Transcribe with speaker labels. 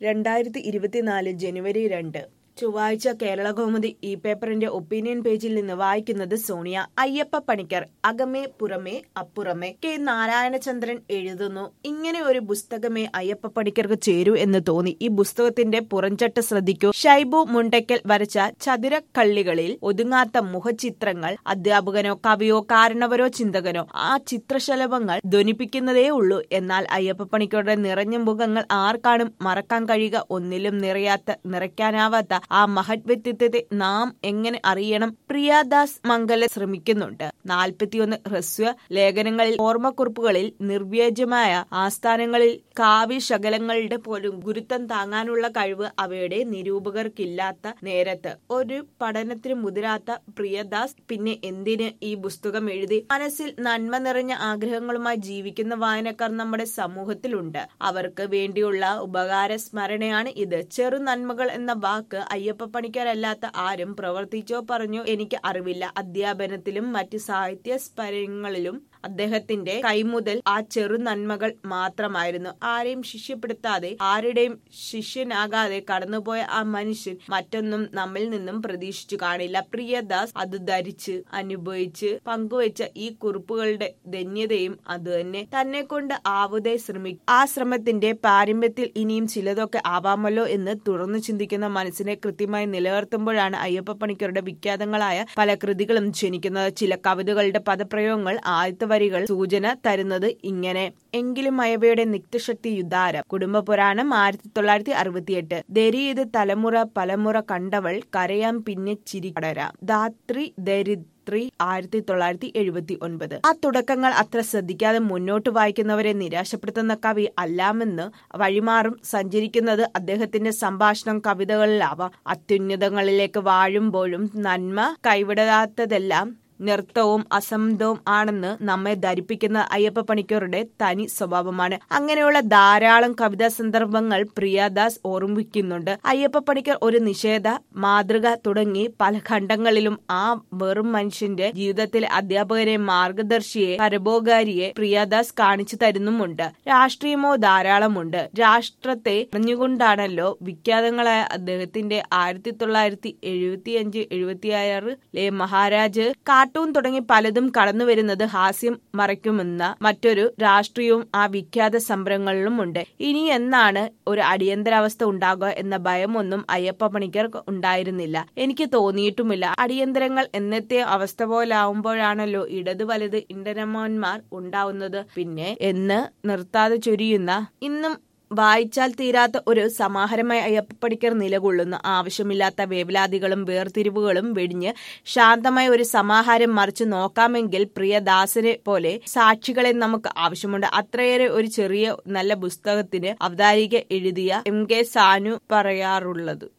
Speaker 1: രണ്ടായിരത്തി ഇരുപത്തിനാല് ജനുവരി രണ്ട് ചൊവ്വാഴ്ച കേരള കൗമുദി ഈ പേപ്പറിന്റെ ഒപ്പീനിയൻ പേജിൽ നിന്ന് വായിക്കുന്നത് സോണിയ അയ്യപ്പ പണിക്കർ അകമേ പുറമേ അപ്പുറമേ കെ നാരായണചന്ദ്രൻ എഴുതുന്നു ഇങ്ങനെ ഒരു പുസ്തകമേ അയ്യപ്പ പണിക്കർക്ക് ചേരൂ എന്ന് തോന്നി ഈ പുസ്തകത്തിന്റെ പുറംചട്ട ശ്രദ്ധിക്കൂ ഷൈബു മുണ്ടയ്ക്കൽ വരച്ച ചതുരക്കള്ളികളിൽ ഒതുങ്ങാത്ത മുഖചിത്രങ്ങൾ അധ്യാപകനോ കവിയോ കാരണവരോ ചിന്തകനോ ആ ചിത്രശലഭങ്ങൾ ധ്വനിപ്പിക്കുന്നതേ ഉള്ളൂ എന്നാൽ അയ്യപ്പ പണിക്കരുടെ നിറഞ്ഞ മുഖങ്ങൾ ആർക്കാണും മറക്കാൻ കഴിയുക ഒന്നിലും നിറയാത്ത നിറയ്ക്കാനാവാത്ത ആ മഹത് വ്യക്തിത്വത്തെ നാം എങ്ങനെ അറിയണം പ്രിയാദാസ് മംഗല ശ്രമിക്കുന്നുണ്ട് നാൽപ്പത്തിയൊന്ന് ഹ്രസ്വ ലേഖനങ്ങളിൽ ഓർമ്മക്കുറിപ്പുകളിൽ നിർവ്യാജമായ ആസ്ഥാനങ്ങളിൽ കാവ്യ ശകലങ്ങളുടെ പോലും ഗുരുത്വം താങ്ങാനുള്ള കഴിവ് അവയുടെ നിരൂപകർക്കില്ലാത്ത നേരത്ത് ഒരു പഠനത്തിന് മുതിരാത്ത പ്രിയദാസ് പിന്നെ എന്തിന് ഈ പുസ്തകം എഴുതി മനസ്സിൽ നന്മ നിറഞ്ഞ ആഗ്രഹങ്ങളുമായി ജീവിക്കുന്ന വായനക്കാർ നമ്മുടെ സമൂഹത്തിലുണ്ട് അവർക്ക് വേണ്ടിയുള്ള ഉപകാര സ്മരണയാണ് ഇത് ചെറു നന്മകൾ എന്ന വാക്ക് അയ്യപ്പ പണിക്കരല്ലാത്ത ആരും പ്രവർത്തിച്ചോ പറഞ്ഞോ എനിക്ക് അറിവില്ല അധ്യാപനത്തിലും മറ്റ് സാഹിത്യ സ്മരങ്ങളിലും അദ്ദേഹത്തിന്റെ കൈമുതൽ ആ ചെറു നന്മകൾ മാത്രമായിരുന്നു ആരെയും ശിഷ്യപ്പെടുത്താതെ ആരുടെയും ശിഷ്യനാകാതെ കടന്നുപോയ ആ മനുഷ്യൻ മറ്റൊന്നും നമ്മിൽ നിന്നും പ്രതീക്ഷിച്ചു കാണില്ല പ്രിയദാസ് അത് ധരിച്ച് അനുഭവിച്ച് പങ്കുവച്ച ഈ കുറിപ്പുകളുടെ ധന്യതയും അതുതന്നെ തന്നെ കൊണ്ട് ആവുതെ ശ്രമിക്കും ആ ശ്രമത്തിന്റെ പാരമ്യത്തിൽ ഇനിയും ചിലതൊക്കെ ആവാമല്ലോ എന്ന് തുറന്നു ചിന്തിക്കുന്ന മനസ്സിനെ കൃത്യമായി നിലനിർത്തുമ്പോഴാണ് അയ്യപ്പ പണിക്കരുടെ വിഖ്യാതങ്ങളായ പല കൃതികളും ജനിക്കുന്നത് ചില കവിതകളുടെ പദപ്രയോഗങ്ങൾ ആദ്യത്തെ വരികൾ സൂചന തരുന്നത് ഇങ്ങനെ എങ്കിലും അയവയുടെ നിത്യശക്തി യുദ്ധാരം കുടുംബ പുരാണം ആയിരത്തി തൊള്ളായിരത്തി അറുപത്തിയെട്ട് ദരിയത് തലമുറ പലമുറ കണ്ടവൾ കരയാം പിന്നെ ചിരി പടരാം ധാത്രി ദരിദ്ര ത്രീ ആയിരത്തി തൊള്ളായിരത്തി എഴുപത്തി ഒൻപത് ആ തുടക്കങ്ങൾ അത്ര ശ്രദ്ധിക്കാതെ മുന്നോട്ട് വായിക്കുന്നവരെ നിരാശപ്പെടുത്തുന്ന കവി അല്ലാമെന്ന് വഴിമാറും സഞ്ചരിക്കുന്നത് അദ്ദേഹത്തിന്റെ സംഭാഷണം കവിതകളിലാവാം അത്യുന്നതങ്ങളിലേക്ക് വാഴുമ്പോഴും നന്മ കൈവിടാത്തതെല്ലാം നൃത്തവും അസംതവും ആണെന്ന് നമ്മെ ധരിപ്പിക്കുന്ന അയ്യപ്പ പണിക്കരുടെ തനി സ്വഭാവമാണ് അങ്ങനെയുള്ള ധാരാളം കവിതാ സന്ദർഭങ്ങൾ പ്രിയദാസ് ഓർമ്മിക്കുന്നുണ്ട് അയ്യപ്പ പണിക്കർ ഒരു നിഷേധ മാതൃക തുടങ്ങി പല ഖണ്ഡങ്ങളിലും ആ വെറും മനുഷ്യന്റെ ജീവിതത്തിലെ അധ്യാപകരെ മാർഗദർശിയെ പരബോകാരിയെ പ്രിയദാസ് കാണിച്ചു തരുന്നുമുണ്ട് രാഷ്ട്രീയമോ ധാരാളമുണ്ട് രാഷ്ട്രത്തെ അറിഞ്ഞുകൊണ്ടാണല്ലോ വിഖ്യാതങ്ങളായ അദ്ദേഹത്തിന്റെ ആയിരത്തി തൊള്ളായിരത്തി എഴുപത്തിയഞ്ച് എഴുപത്തിയാറിലെ മഹാരാജ് കാർട്ടൂൺ തുടങ്ങി പലതും കടന്നു വരുന്നത് ഹാസ്യം മറയ്ക്കുമെന്ന മറ്റൊരു രാഷ്ട്രീയവും ആ വിഖ്യാത സംരംഭങ്ങളിലും ഉണ്ട് ഇനി എന്നാണ് ഒരു അടിയന്തരാവസ്ഥ ഉണ്ടാകുക എന്ന ഭയമൊന്നും അയ്യപ്പ പണിക്കർ ഉണ്ടായിരുന്നില്ല എനിക്ക് തോന്നിയിട്ടുമില്ല അടിയന്തരങ്ങൾ എന്നത്തെ അവസ്ഥ പോലാവുമ്പോഴാണല്ലോ ഇടത് വലത് ഇന്റർമോന്മാർ ഉണ്ടാവുന്നത് പിന്നെ എന്ന് നിർത്താതെ ചൊരിയുന്ന ഇന്നും വായിച്ചാൽ തീരാത്ത ഒരു സമാഹാരമായി അയ്യപ്പപ്പടിക്കർ നിലകൊള്ളുന്നു ആവശ്യമില്ലാത്ത വേവലാതികളും വേർതിരിവുകളും വെടിഞ്ഞ് ശാന്തമായ ഒരു സമാഹാരം മറിച്ച് നോക്കാമെങ്കിൽ പ്രിയദാസനെ പോലെ സാക്ഷികളെ നമുക്ക് ആവശ്യമുണ്ട് അത്രയേറെ ഒരു ചെറിയ നല്ല പുസ്തകത്തിന് അവതാരിക എഴുതിയ എം കെ സാനു പറയാറുള്ളത്